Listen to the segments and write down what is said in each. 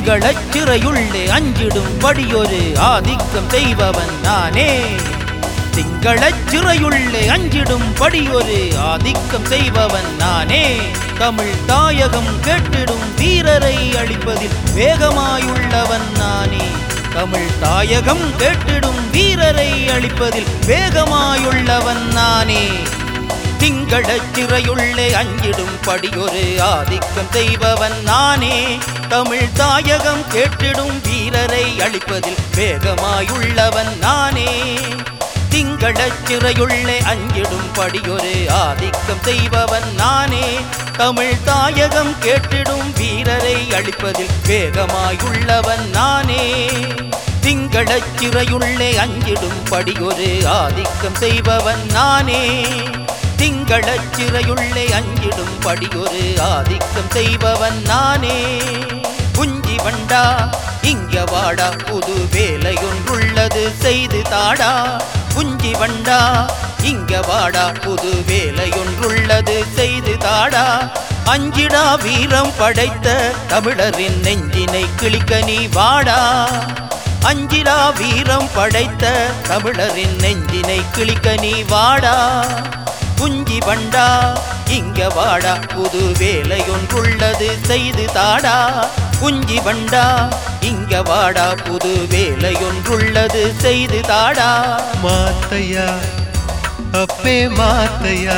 திங்களச் சிறையுள்ளே அஞ்சிடும் படியொரு ஆதிக்கம் செய்பவன் நானே திங்களச் சிறையுள்ளே அஞ்சிடும் படியொரு ஆதிக்கம் செய்பவன் நானே தமிழ் தாயகம் கேட்டிடும் வீரரை அழிப்பதில் வேகமாயுள்ளவன் நானே தமிழ் தாயகம் கேட்டிடும் வீரரை அழிப்பதில் வேகமாயுள்ளவன் நானே திங்களச் சிறையுள்ளே அஞ்சிடும் படியொரு ஆதிக்கம் செய்பவன் நானே தமிழ் தாயகம் கேட்டிடும் வீரரை அழிப்பதில் வேகமாயுள்ளவன் நானே திங்களச் சிறையுள்ளே அஞ்சிடும் படியொரு ஆதிக்கம் செய்பவன் நானே தமிழ் தாயகம் கேட்டிடும் வீரரை அழிப்பதில் வேகமாயுள்ளவன் நானே திங்களச் சிறையுள்ளே அஞ்சிடும் படியொரு ஆதிக்கம் செய்பவன் நானே திங்களச் சிறையுள்ளே அஞ்சிடும் படியொரு ஆதிக்கம் செய்பவன் நானே குஞ்சி வண்டா இங்க வாடா புது வேலையொன்றுள்ளது செய்து தாடா குஞ்சி வண்டா இங்க வாடா புது வேலையொன்றுள்ளது செய்து தாடா அஞ்சிடா வீரம் படைத்த தமிழரின் நெஞ்சினை கிழிக்க நீ வாடா அஞ்சிடா வீரம் படைத்த தமிழரின் நெஞ்சினை கிழிக்க நீ வாடா குஞ்சி வண்டா இங்க வாடா புது வேலையொன்றுள்ளது செய்து தாடா குஞ்சி வண்டா இங்க வாடா புது வேலையொன்றுள்ளது செய்து தாடா மாத்தையா அப்பே மாத்தையா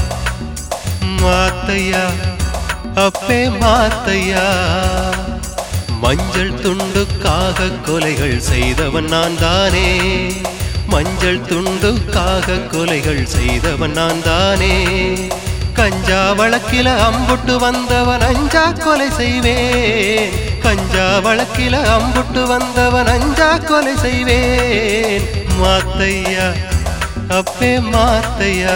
மாத்தையா அப்பே மாத்தையா மஞ்சள் துண்டுக்காக கொலைகள் செய்தவன் நான் தானே மஞ்சள் துண்டுக்காக கொலைகள் செய்தவன் நான் தானே கஞ்சா வழக்கில அம்புட்டு வந்தவன் அஞ்சா கொலை செய்வேன் கஞ்சா வழக்கில அம்புட்டு வந்தவன் அஞ்சா கொலை செய்வேன் மாத்தையா அப்பே மாத்தையா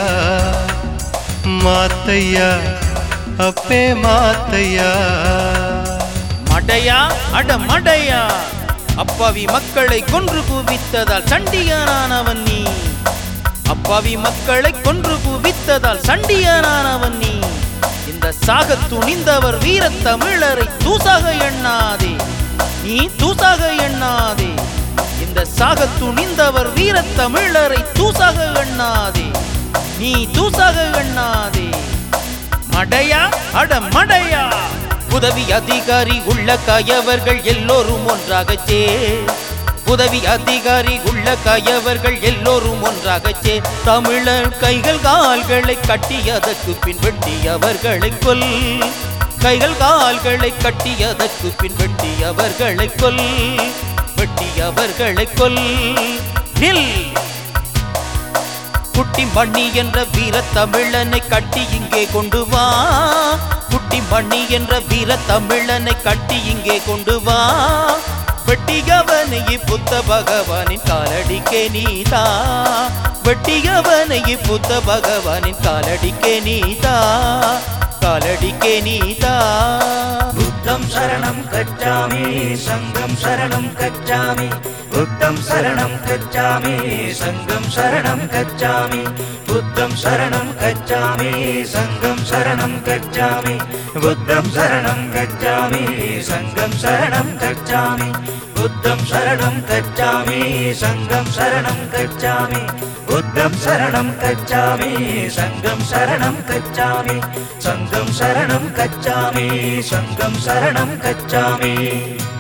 மாத்தையா அப்பே மாத்தையா மடையா அட மடையா அப்பாவி மக்களை கொன்று குவித்ததால் சண்டியனானவன் நீ அப்பாவி மக்களை கொன்று குவித்ததால் சண்டியனானவன் நீ இந்த சாக துணிந்தவர் வீரத் தமிழரை தூசாக எண்ணாதே நீ தூசாக எண்ணாதே இந்த சாக துணிந்தவர் வீரத் தமிழரை தூசாக எண்ணாதே நீ தூசாக எண்ணாதே மடையா அட மடையா உதவி அதிகாரி உள்ள கயவர்கள் எல்லோரும் ஒன்றாகச் சே உதவி அதிகாரி உள்ள கயவர்கள் எல்லோரும் ஒன்றாகச் சே தமிழர் கைகள் கால்களை கட்டியதற்கு பின் வெட்டியவர்களை கொல் கைகள் கால்களை கட்டியதற்கு பின் வெட்டியவர்களை கொல் வெட்டியவர்களை கொல் நில் குட்டி மணி என்ற வீர தமிழனை கட்டி இங்கே கொண்டு வா குட்டி மணி என்ற வீர தமிழனை கட்டி இங்கே கொண்டு வா வெட்டியவனை புத்த பகவானின் காலடிக்கே நீதா வெட்டியவனை புத்த பகவானின் காலடிக்கே நீதா காலடிக்கே நீதா புத்தம் சரணம் கச்சாமி சங்கம் சரணம் கச்சாமி புத்தம் சரணம் கச்சாமி சங்கம் சரணம் கச்சாமி புத்தம் சரணம் கச்சாமி சங்கம் சரணம் கச்சாமி புத்தம் சரணம் கச்சாமி சங்கம் சரணம் கச்சாமி புத்தம் சரணம் கச்சாமி சங்கம் சரணம் கச்சாமி புத்தம் சரணம் கச்சாமி சங்கம் சரணம் கச்சாமி சங்கம் சரணம் கச்சாமி சங்கம் சரணம் கச்சாமி